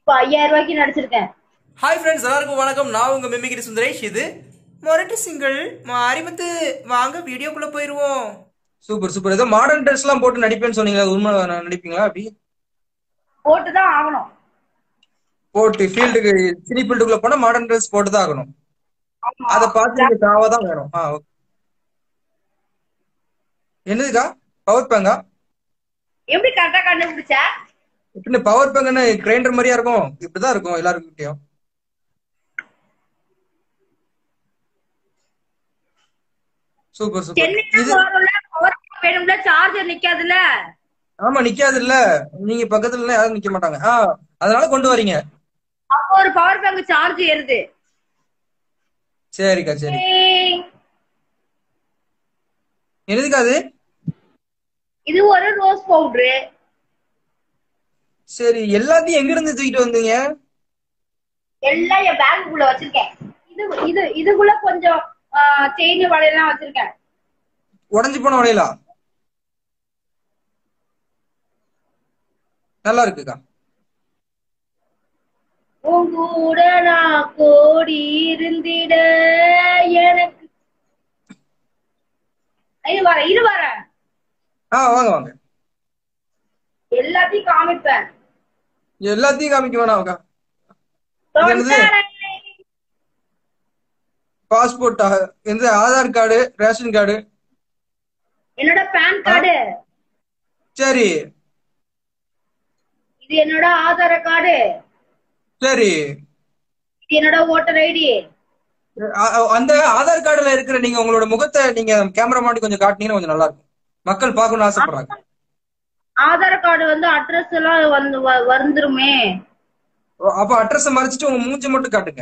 இப்ப ஐயாயிரம் ரூபாய்க்கு நடிச்சிருக்கேன் ஹாய் ஃப்ரெண்ட்ஸ் எல்லாருக்கும் வணக்கம் நான் உங்க மிமிகிரி சுந்தரேஷ் இது மொரட்டு சிங்கிள் மாரிமுத்து வாங்க வீடியோக்குள்ள போயிருவோம் சூப்பர் சூப்பர் ஏதோ மாடர்ன் ட்ரெஸ் எல்லாம் போட்டு நடிப்பேன்னு சொன்னீங்களா அது உண்மை நடிப்பீங்களா அப்படி போட்டுதான் ஆகணும் போட்டு ஃபீல்டுக்கு சினி ஃபீல்டுக்குள்ள போனா மாடர்ன் ட்ரெஸ் போட்டு தான் ஆகணும் ஆமா. அதை பார்த்து நீங்க தாவா தான் வேணும் ஆ ஓகே என்னதுக்கா பவர் பேங்கா எப்படி கரெக்டா கண்டுபிடிச்ச பின்ன பவர் பேங்க்னு கிரைண்டர் மாதிரியா இருக்கும் இப்படிதான் இருக்கும் எல்லாருக்கிட்டையும் சூப்பர் சூப்பர் சென்னைக்கு இது போறோம்ல பவர் வேணும்ல சார்ஜர் நிக்காதுல்ல ஆமா நிக்காது இல்ல நீங்க பக்கத்துல எல்லாம் யாரும் நிக்க மாட்டாங்க ஆ அதனால கொண்டு வரீங்க அப்போ ஒரு பவர் பேங்க் சார்ஜ் ஏறுது சரிக்கா சரி ஏய், என்னதுக்கா அது இது ஒரு ரோஸ் பவுடரு சரி எல்லாத்தையும் எங்க இருந்து தூக்கிட்டு வந்தீங்க எல்லாம் என் பேங்குக்குள்ள வச்சிருக்கேன் இது இது இதுக்குள்ள கொஞ்சம் செயின் வளையெல்லாம் வச்சிருக்கேன் உடஞ்சு போன வளையலா நல்லா இருக்குக்கா உன் கூட நான் கோடி இருந்திட எனக்கு இது வர இது வர ஆ வாங்க வாங்க எல்லாத்தையும் காமிப்பேன் எல்லாத்தையும் காமிக்க வேணாம்க்கா இது என்னது? பாஸ்போர்ட் எந்த ஆதார் கார்டு ரேஷன் கார்டு என்னோட பேன் கார்டு சரி இது என்னோட ஆதார கார்டு சரி இது என்னோட ஓட்டர் ஐடி அ- அ- அந்த ஆதார் கார்டுல இருக்கிற நீங்க உங்களோட முகத்தை நீங்க கேமரா மாட்டி கொஞ்சம் காட்டினீங்கன்னா கொஞ்சம் நல்லா இருக்கும் மக்கள் பார்க்கணும்னு ஆசைப்படுறாங்க ஆதார் கார்டு வந்து அட்ரஸ் எல்லாம் வந்து வ- வந்துருமே ஓ, அப்ப அட்ரஸ் மறைச்சிட்டு உங்க மூஞ்சி மட்டும் காட்டுங்க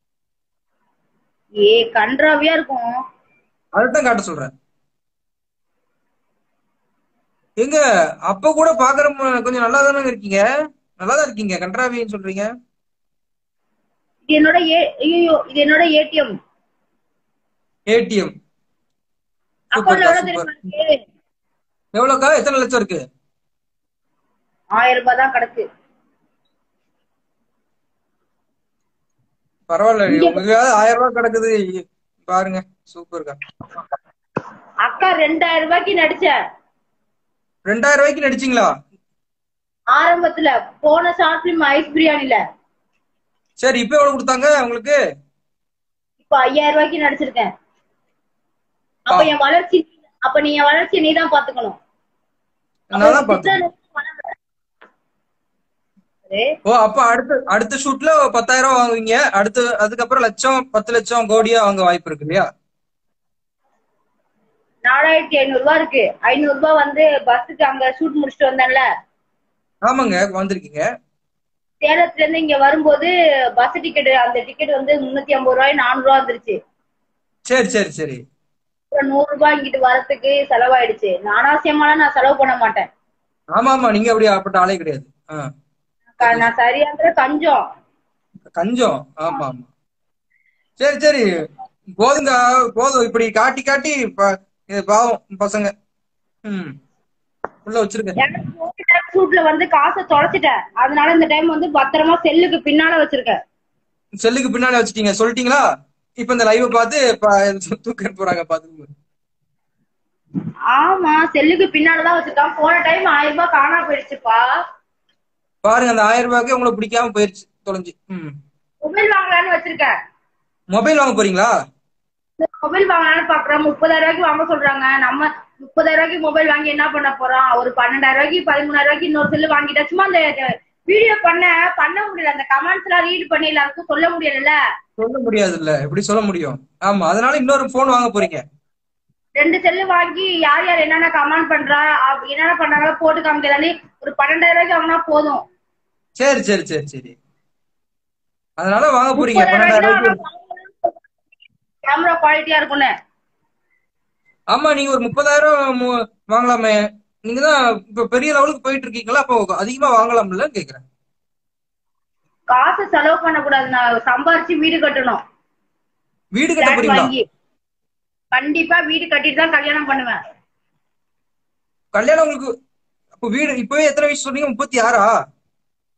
ஏ கன்றாவியா இருக்கும் அதைத்தான் காட்ட சொல்றேன் எங்க அப்ப கூட பாக்குற ம- கொஞ்சம் நல்லா தானே இருக்கீங்க நல்லா தான் இருக்கீங்க கன்றாவின்னு சொல்றீங்க இது என்னோட ஏ ஐயோ இது என்னோட ஏடிஎம் ஏடிஎம் அக்கௌண்ட்ல சூப்பர்க்கா எவ்வளவு சூப்பர் தெரியுமா இருக்கு எவ்வளவுக்கா எத்தனை லட்சம் இருக்கு ஆயிரம் ரூபாய் தான் கிடக்கு பரவாயில்ல உங்களுக்கு ஆயிரம் ரூபாய் கிடக்குது பாருங்க சூப்பர்க்கா அக்கா ரெண்டாயிரம் ரூபாய்க்கு நடிச்சேன் ரெண்டாயிரம் ரூபாய்க்கு நடிச்சீங்களா ஆரம்பத்துல போன ஷார்ட் பிலிம் ஐஸ் பிரியாணில சரி இப்ப எவ்வளவு கொடுத்தாங்க உங்களுக்கு இப்ப ஐயாயிரம் ரூபாய்க்கு நடிச்சிருக்கேன் அப்ப என் வளர்ச்சி அப்ப நீ என் வளர்ச்சி நீ தான் பாத்துக்கணும் நான் தான் பார்த்தேன் சரி. ஓ அப்ப அடுத்த அடுத்த ஷூட்ல பத்தாயிரம் ரூபாய் வாங்குவீங்க அடுத்து அதுக்கப்புறம் லட்சம் பத்து லட்சம் கோடியா வாங்க வாய்ப்பு இருக்கு இல்லையா நாலாயிரத்தி ஐநூறு ரூபாய் இருக்கு ஐநூறு ரூபாய் வந்து பஸ்ஸுக்கு அங்க ஷூட் முடிச்சுட்டு வந்தேன்ல ஆமாங்க வந்திருக்கீங்க சேலத்துல இருந்து இங்க வரும்போது பஸ் டிக்கெட் அந்த டிக்கெட் வந்து முன்னூத்தி ஐம்பது ரூபாய் நானூறு ரூபாய் வந்துருச்சு சரி சரி சரி அப்புறம் நூறு ரூபாய் இங்கிட்டு வரத்துக்கு செலவாயிடுச்சு நானாசியமாலாம் நான் செலவு பண்ண மாட்டேன் ஆமா ஆமா நீங்க அப்படி அப்பட்ட ஆளே கிடையாது ஆ. க- நான் சரியான கஞ்சம் கஞ்சம் ஆமா ஆமா சரி சரி போதுங்க போதும் இப்படி காட்டி காட்டி ப- இது பாவம் பசங்க ம் உள்ள வச்சிருக்க எனக்கு ஷூட்ல வந்து காசை தொலைச்சிட்டேன் அதனால இந்த டைம் வந்து பத்திரமா செல்லுக்கு பின்னால வச்சிருக்கேன் செல்லுக்கு பின்னாடி வச்சிட்டீங்க சொல்லிட்டீங்களா இப்ப இந்த லைவ் பார்த்து ப- தூக்க போறாங்க பாத்து ஆமா செல்லுக்கு பின்னாலதான் வச்சிருக்கான் போன டைம் ஆயிரம் ரூபாய் காணாம போயிடுச்சுப்பா பாருங்க அந்த ஆயிரம் ரூபாய்க்கு உங்களுக்கு பிடிக்காம போயிருச்சு தொலைஞ்சு ம் மொபைல் வாங்கலாம்னு வச்சிருக்கேன் மொபைல் வாங்க போறீங்களா மொபைல் வாங்கலாம்னு பாக்குறேன் முப்பதாயிரம் ரூபாய்க்கு வாங்க சொல்றாங்க நம்ம முப்பதாயிரம் ரூபாய்க்கு மொபைல் வாங்கி என்ன பண்ண போறோம் ஒரு பன்னெண்டாயிரம் ரூபாய்க்கு பதிமூணாயிரம் ரூபாய்க்கு இன்னொரு செல்லு வாங்கிட்டா சும்மா அந்த வீடியோ பண்ண பண்ண முடியல அந்த கமெண்ட்ஸ் எல்லாம் ரீட் பண்ணி எல்லாருக்கும் சொல்ல முடியல சொல்ல முடியாது இல்ல எப்படி சொல்ல முடியும் ஆமா அதனால இன்னொரு போன் வாங்க போறீங்க ரெண்டு செல்லு வாங்கி யார் யார் என்னென்ன கமெண்ட் பண்றா அவ- என்னென்ன பண்றாங்களோ போட்டு காமிக்கிறாலே ஒரு பன்னெண்டாயிரம் ரூபாய்க்கு வாங்கினா போதும் சரி சரி சரி சரி அதனால வாங்க போறீங்க பன்னெண்டாயிரம் ரூபாய்க்கு கேமரா குவாலிட்டியா இருக்கும்னு ஆமா நீங்க ஒரு முப்பதாயிரம் மு- வாங்கலாமே நீங்க தான் இப்ப பெரிய லெவலுக்கு போயிட்டு இருக்கீங்களா அப்போ அதிகமா வாங்கலாம்ல கேக்குறேன் காசு செலவு பண்ண கூடாது நான் சம்பாரிச்சு வீடு கட்டணும் வீடு கட்ட flat போறீங்களா வாங்கி கண்டிப்பா வீடு கட்டிட்டு தான் கல்யாணம் பண்ணுவேன் கல்யாணம் உங்களுக்கு அப்போ வீடு இப்பவே எத்தனை வயசு சொன்னீங்க முப்பத்தி ஆறா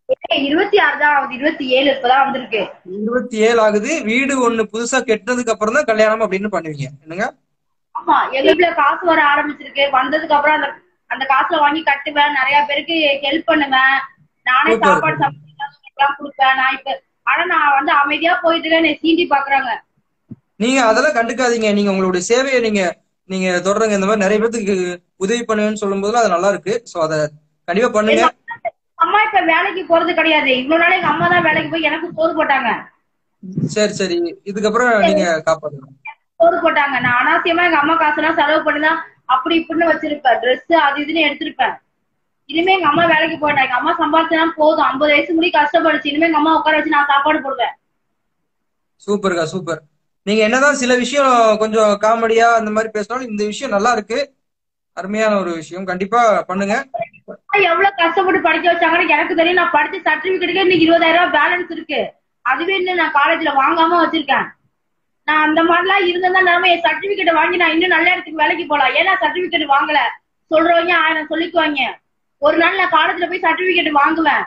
இருபத்தி ஆறு தான் ஆகுது இருபத்தி ஏழு இப்பதான் வந்திருக்கு இருபத்தி ஏழு ஆகுது வீடு ஒண்ணு புதுசா கெட்டதுக்கு அப்புறம் தான் கல்யாணம் அப்படின்னு பண்ணுவீங்க என்னங்க ஆமா எங்க வீட்டுல காசு வர ஆரம்பிச்சிருக்கு வந்ததுக்கு அப்புறம் அந்த அந்த காசுல வாங்கி கட்டுவேன் நிறைய பேருக்கு ஹெல்ப் பண்ணுவேன் நானே Super. சாப்பாடு சமைச்சு கொடுப்பேன் நான் இப்ப ஆனா நான் வந்து அமைதியா போயிட்டு இருக்கேன் என்னை சீண்டி பாக்குறாங்க நீங்க அதெல்லாம் கண்டுக்காதீங்க நீங்க உங்களுடைய சேவையை நீங்க நீங்க தொடருங்க இந்த மாதிரி நிறைய பேத்துக்கு உதவி பண்ணுவேன்னு சொல்லும் போதுலாம் அது நல்லா இருக்கு சோ அத கண்டிப்பா பண்ணுங்க எங்க அம்மா இப்ப வேலைக்கு போறது கிடையாது இவ்வளவு நாள் எங்க அம்மா தான் வேலைக்கு போய் எனக்கு சோறு போட்டாங்க சரி சரி இதுக்கப்புறம் நீங்க காப்பாத்துங்க சோறு போட்டாங்க நான் அனாவசியமா எங்க அம்மா காசுலாம் செலவு பண்ணிதான் அப்படி இப்படின்னு வச்சிருப்பேன் Dress அது இதுன்னு எடுத்திருப்பேன் இனிமே எங்க அம்மா வேலைக்கு போயிட்டா எங்க அம்மா சம்பாதிச்சா போதும் ஐம்பது வயசு முடி கஷ்டப்படுச்சு இனிமே எங்க அம்மா உட்கார வச்சு நான் சாப்பாடு போடுவேன் சூப்பர்க்கா சூப்பர் நீங்க என்னதான் சில விஷயம் கொஞ்சம் காமெடியா அந்த மாதிரி பேசினாலும் இந்த விஷயம் நல்லா இருக்கு அருமையான ஒரு விஷயம் கண்டிப்பா பண்ணுங்க எவ்வளவு கஷ்டப்பட்டு படிக்க வச்சாங்கன்னு எனக்கு தெரியும் நான் படிச்ச சர்டிபிகேட்டுக்கே இன்னைக்கு இருபதாயிரம் ரூபாய் பேலன்ஸ் இருக்கு அதுவே இன்னும் நான் காலேஜ்ல வாங்காம வச்சிருக்கேன் நான் அந்த மாதிரிலாம் இருந்திருந்தா நிலைமை என் சர்டிபிகேட் வாங்கி நான் இன்னும் நல்ல இடத்துக்கு வேலைக்கு போலாம் ஏன்னா சர்டிபிகேட் வாங்கல சொல்றவங்க ஆயிரம் சொல்லிக்குவாங்க ஒரு நாள் நான் காலேஜ்ல போய் சர்டிபிகேட் வாங்குவேன்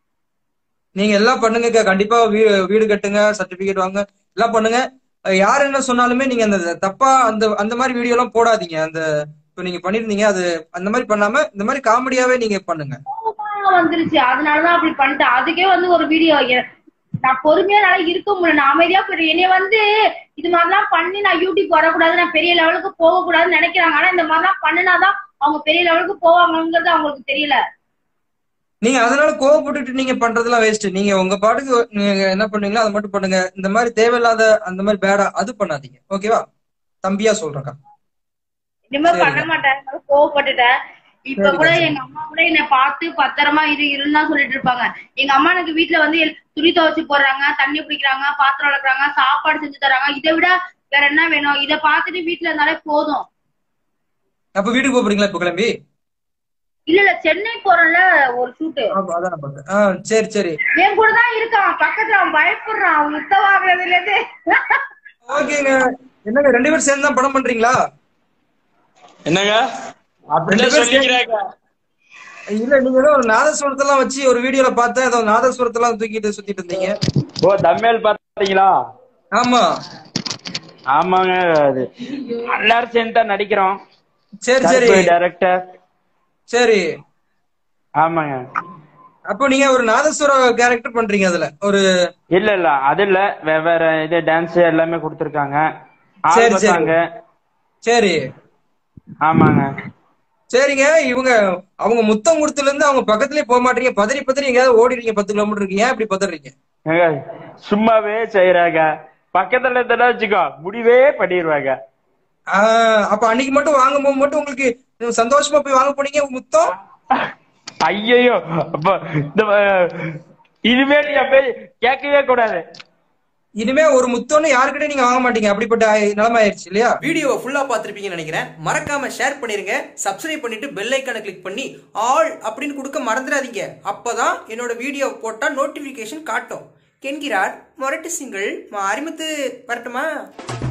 நீங்க எல்லாம் பண்ணுங்கக்கா கண்டிப்பா வீ- வீடு கட்டுங்க சர்டிபிகேட் வாங்க எல்லாம் பண்ணுங்க அஹ் யார் என்ன சொன்னாலுமே நீங்க அந்த தப்பா அந்த அந்த மாதிரி வீடியோ எல்லாம் போடாதீங்க அந்த இப்ப நீங்க பண்ணிருந்தீங்க அது அந்த மாதிரி பண்ணாம இந்த மாதிரி காமெடியாவே நீங்க பண்ணுங்க கோவமா வந்துருச்சு அதனாலதான் அப்படி பண்ணிட்டேன் அதுக்கே வந்து ஒரு வீடியோ நான் பொறுமையா என்னால இருக்க முடியல நான் அமைதியா போயிட்டு என்னைய வந்து இது மாதிரிலாம் பண்ணி நான் யூடியூப் வரக்கூடாது நான் பெரிய லெவலுக்கு போக கூடாதுன்னு நினைக்கிறாங்க ஆனா இந்த மாதிரிலாம் பண்ணினாதான் அவங்க பெரிய லெவலுக்கு போவாங்கங்கிறது அவங்களுக்கு தெரியல நீங்க அதனால கோவப்பட்டுட்டு நீங்க பண்றதெல்லாம் வேஸ்ட் நீங்க உங்க பாட்டுக்கு நீங்க என்ன பண்ணுவீங்களோ அதை மட்டும் பண்ணுங்க இந்த மாதிரி தேவையில்லாத அந்த மாதிரி பேடா அது பண்ணாதீங்க ஓகேவா தம்பியா சொல்றேன்க்கா இனிமே சரிங்க. பண்ண மாட்டேன் அதனால கோவப்பட்டுட்டேன் இப்ப சரிங்க, கூட சரி. எங்க அம்மா கூட என்னை பார்த்து பத்திரமா இரு இருன்னு தான் சொல்லிட்டு இருப்பாங்க எங்க அம்மா எனக்கு வீட்டுல வந்து எல்- துணி துவைச்சு போடுறாங்க தண்ணி பிடிக்கிறாங்க பாத்திரம் வளர்க்குறாங்க சாப்பாடு செஞ்சு தராங்க இதை விட வேற என்ன வேணும் இதை பார்த்துட்டு வீட்டுல இருந்தாலே போதும் அப்ப வீட்டுக்கு போப் போறீங்களா இப்ப கிளம்பி இல்ல இல்ல சென்னை போறேன்ல ஒரு ஷூட்டு ஆமா, அதான் நான் பார்த்தேன் ஆ சரி சரி என் கூட தான் இருக்கான் பக்கத்துல அவன் பயப்படுறான் அவன் முத்த வாங்குறதுல இருந்து ஓகேங்க என்னங்க ரெண்டு பேரும் சேர்ந்து தான் படம் பண்றீங்களா என்னங்க ரெண்டு அப்படிதான் பேரும் சொல்லிக்கிறாங்க இல்ல நீங்க ஏதோ ஒரு நாதஸ்வரத்தெல்லாம் வச்சு ஒரு வீடியோல பார்த்தேன் ஏதோ நாதஸ்வரத்தெல்லாம் தூக்கிட்டு சுத்திட்டு இருந்தீங்க ஓ தம்மேல் பாத்தீங்களா ஆமா ஆமாங்க அது எல்லாரும் சேர்ந்து தான் நடிக்கிறோம் சரி சரி டைரக்டர் சரி ஆமாங்க அப்போ நீங்க ஒரு நாதஸ்வர கேரக்டர் பண்றீங்க அதுல ஒரு இல்ல இல்ல அது இல்ல வெவ்வேறு இது டான்ஸ் எல்லாமே கொடுத்துருக்காங்க சரி, சரி. ஆல்பத்தாங்க சரி ஆமாங்க சரிங்க இவங்க அவங்க முத்தம் கொடுத்துல இருந்து அவங்க பக்கத்துலயே போக மாட்டீங்க பதறி பதறி எங்கேயாவது ஓடிடுறீங்க பத்து கிலோமீட்டர் இருக்கீங்க ஏன் இப்படி பதறீங்க ஏங்க, சும்மாவே செய்யறாங்க பக்கத்துல இருந்தா வச்சுக்கோ முடிவே பண்ணிடுவாங்க ஆஹ் அப்ப அன்னைக்கு மட்டும் வாங்கும் போது மட்டும் உங்களுக்கு சந்தோஷமா போய் வாங்க போனீங்க முத்தம் ஐயோ அப்ப இந்த அஹ், இனிமே நீ போய் கேட்கவே கூடாது இனிமே ஒரு முத்தம்னு யாருக்கிட்டே நீங்க வாங்க மாட்டீங்க அப்படிப்பட்ட ஆயி- நிலைமை ஆயிடுச்சு இல்லையா வீடியோவை ஃபுல்லா பார்த்திருப்பீங்கன்னு நினைக்கிறேன் மறக்காம ஷேர் பண்ணிருங்க சப்ஸ்கிரைப் பண்ணிட்டு பெல் ஐக்கானை கிளிக் பண்ணி ஆல் அப்படின்னு கொடுக்க மறந்துடாதீங்க அப்பதான் என்னோட வீடியோ போட்டா நோட்டிபிகேஷன் காட்டும் என்கிறார் மொரட்டு சிங்கிள் மாரிமுத்து வரட்டுமா